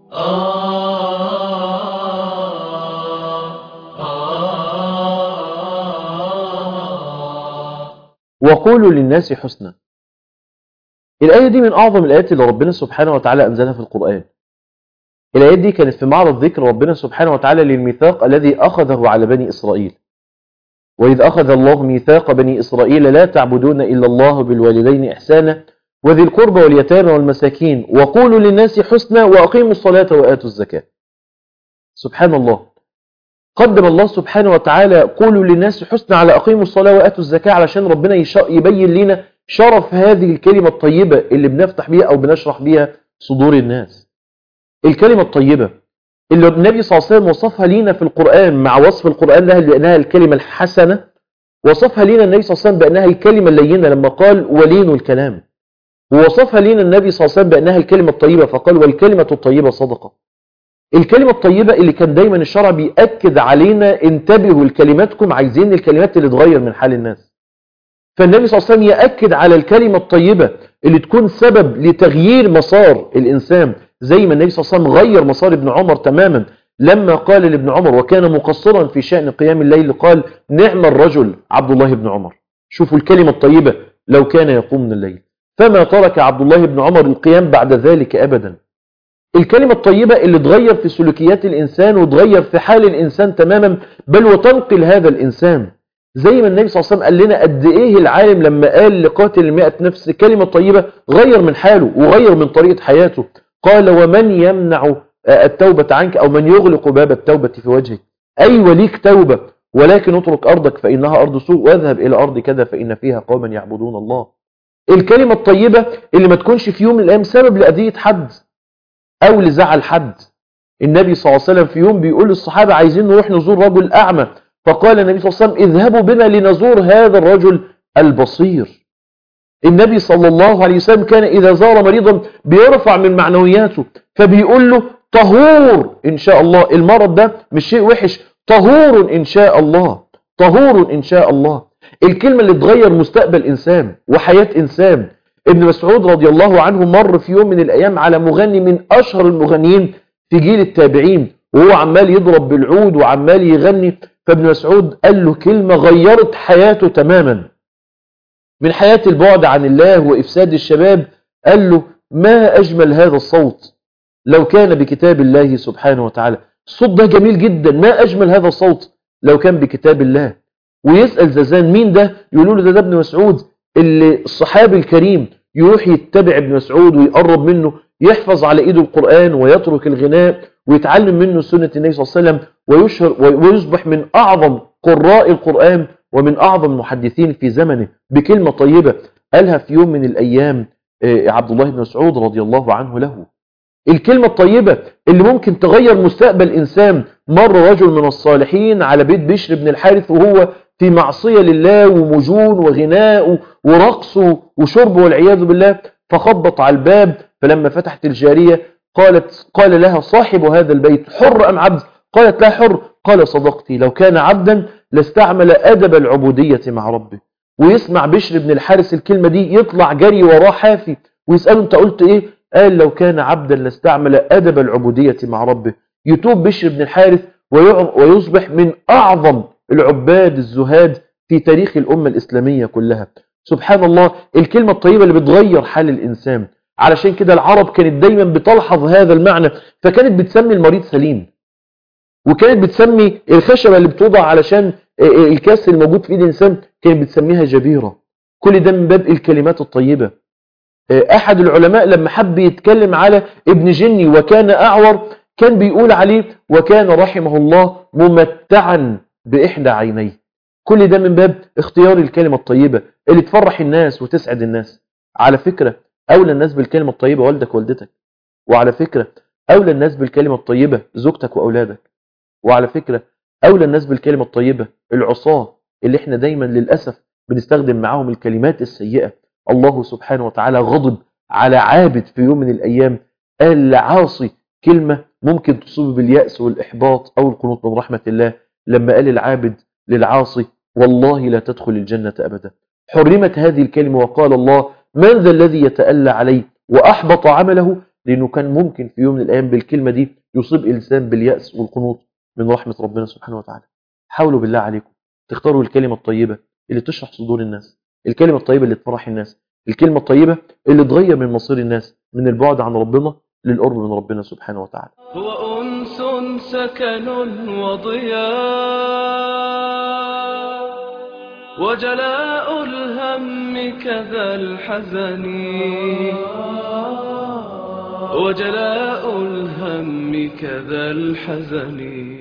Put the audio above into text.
وقولوا للناس حسنا الآية دي من أعظم الآيات اللي ربنا سبحانه وتعالى أنزلها في القرآن الآيات دي كانت في معرض ذكر ربنا سبحانه وتعالى للميثاق الذي أخذه على بني إسرائيل وإذ أخذ الله ميثاق بني إسرائيل لا تعبدون إلا الله بالوالدين إحسانا وذي القربى واليتامى والمساكين وقولوا للناس حسنا وأقيموا الصلاة وآتوا الزكاة سبحان الله قدم الله سبحانه وتعالى قولوا للناس حسنا على أقيموا الصلاة وآتوا الزكاة علشان ربنا يبين لنا شرف هذه الكلمة الطيبة اللي بنفتح بيها أو بنشرح بيها صدور الناس الكلمة الطيبة اللي النبي صلى الله عليه وسلم وصفها لينا في القرآن مع وصف القرآن لها بأنها الكلمة الحسنة وصفها لينا النبي صلى الله عليه وسلم بأنها الكلمة اللينة لما قال ولين الكلام ووصفها لينا النبي صلى الله عليه وسلم بأنها الكلمة الطيبة فقال والكلمة الطيبة صدقة الكلمة الطيبة اللي كان دايما الشرع بيأكد علينا انتبهوا لكلماتكم عايزين الكلمات اللي تغير من حال الناس فالنبي صلى الله عليه وسلم يأكد على الكلمة الطيبة اللي تكون سبب لتغيير مسار الإنسان زي ما النبي صلى الله عليه وسلم غير مسار ابن عمر تماما لما قال لابن عمر وكان مقصرا في شأن قيام الليل قال نعم الرجل عبد الله بن عمر شوفوا الكلمة الطيبة لو كان يقوم من الليل فما ترك عبد الله بن عمر القيام بعد ذلك أبدا الكلمة الطيبة اللي تغير في سلوكيات الإنسان وتغير في حال الإنسان تماما بل وتنقل هذا الإنسان زي ما النبي صلى الله عليه وسلم قال لنا قد إيه العالم لما قال لقاتل المئة نفس كلمة طيبة غير من حاله وغير من طريقة حياته قال ومن يمنع التوبة عنك أو من يغلق باب التوبة في وجهك أي وليك توبة ولكن اترك أرضك فإنها أرض سوء واذهب إلى أرض كذا فإن فيها قوما يعبدون الله الكلمة الطيبة اللي ما تكونش في يوم من الأيام سبب لأذية حد أو لزعل حد النبي صلى الله عليه وسلم في يوم بيقول للصحابة عايزين نروح نزور رجل أعمى فقال النبي صلى الله عليه وسلم اذهبوا بنا لنزور هذا الرجل البصير النبي صلى الله عليه وسلم كان إذا زار مريضا بيرفع من معنوياته فبيقول له طهور إن شاء الله المرض ده مش شيء وحش طهور إن شاء الله طهور إن شاء الله الكلمة اللي تغير مستقبل إنسان وحياة إنسان ابن مسعود رضي الله عنه مر في يوم من الأيام على مغني من أشهر المغنيين في جيل التابعين وهو عمال يضرب بالعود وعمال يغني فابن مسعود قال له كلمة غيرت حياته تماما من حياة البعد عن الله وإفساد الشباب قال له ما أجمل هذا الصوت لو كان بكتاب الله سبحانه وتعالى الصوت ده جميل جدا ما أجمل هذا الصوت لو كان بكتاب الله ويسأل زازان مين ده يقولوا له ده, ده ابن مسعود اللي الصحابي الكريم يروح يتبع ابن مسعود ويقرب منه يحفظ على ايده القرآن ويترك الغناء ويتعلم منه سنة النبي صلى الله عليه وسلم ويشهر ويصبح من أعظم قراء القرآن ومن أعظم المحدثين في زمنه بكلمة طيبة قالها في يوم من الأيام عبد الله بن مسعود رضي الله عنه له الكلمة الطيبة اللي ممكن تغير مستقبل إنسان مر رجل من الصالحين على بيت بشر بن الحارث وهو في معصية لله ومجون وغناء ورقص وشرب والعياذ بالله فخبط على الباب فلما فتحت الجارية قالت قال لها صاحب هذا البيت حر أم عبد قالت لا حر قال صدقتي لو كان عبدا لاستعمل أدب العبودية مع ربه ويسمع بشر بن الحارث الكلمة دي يطلع جري وراه حافي ويسأله انت قلت ايه قال لو كان عبدا لاستعمل أدب العبودية مع ربه يتوب بشر بن الحارث ويصبح من أعظم العباد الزهاد في تاريخ الأمة الإسلامية كلها سبحان الله الكلمة الطيبة اللي بتغير حال الإنسان علشان كده العرب كانت دايما بتلحظ هذا المعنى فكانت بتسمي المريض سليم وكانت بتسمي الخشبة اللي بتوضع علشان الكاس الموجود في ايد الإنسان كانت بتسميها جبيرة كل ده من باب الكلمات الطيبة أحد العلماء لما حب يتكلم على ابن جني وكان أعور كان بيقول عليه وكان رحمه الله ممتعا بإحدى عينيه كل ده من باب اختيار الكلمة الطيبة اللي تفرح الناس وتسعد الناس على فكرة أولى الناس بالكلمة الطيبة والدك ووالدتك وعلى فكرة أولى الناس بالكلمة الطيبة زوجتك وأولادك وعلى فكرة أولى الناس بالكلمة الطيبة العصاة اللي احنا دايما للأسف بنستخدم معاهم الكلمات السيئة الله سبحانه وتعالى غضب على عابد في يوم من الأيام قال لعاصي كلمة ممكن تصيب باليأس والإحباط أو القنوط من رحمة الله لما قال العابد للعاصي والله لا تدخل الجنة أبدا حرمت هذه الكلمة وقال الله من ذا الذي يتألى عليه وأحبط عمله لأنه كان ممكن في يوم من الأيام بالكلمة دي يصيب إنسان باليأس والقنوط من رحمة ربنا سبحانه وتعالى حاولوا بالله عليكم تختاروا الكلمة الطيبة اللي تشرح صدور الناس الكلمة الطيبة اللي تفرح الناس الكلمة الطيبة اللي تغير من مصير الناس من البعد عن ربنا للقرب من ربنا سبحانه وتعالى هو أنس سكن وضياء وجلاء الهم كذا الحزن وجلاء الهم كذا الحزن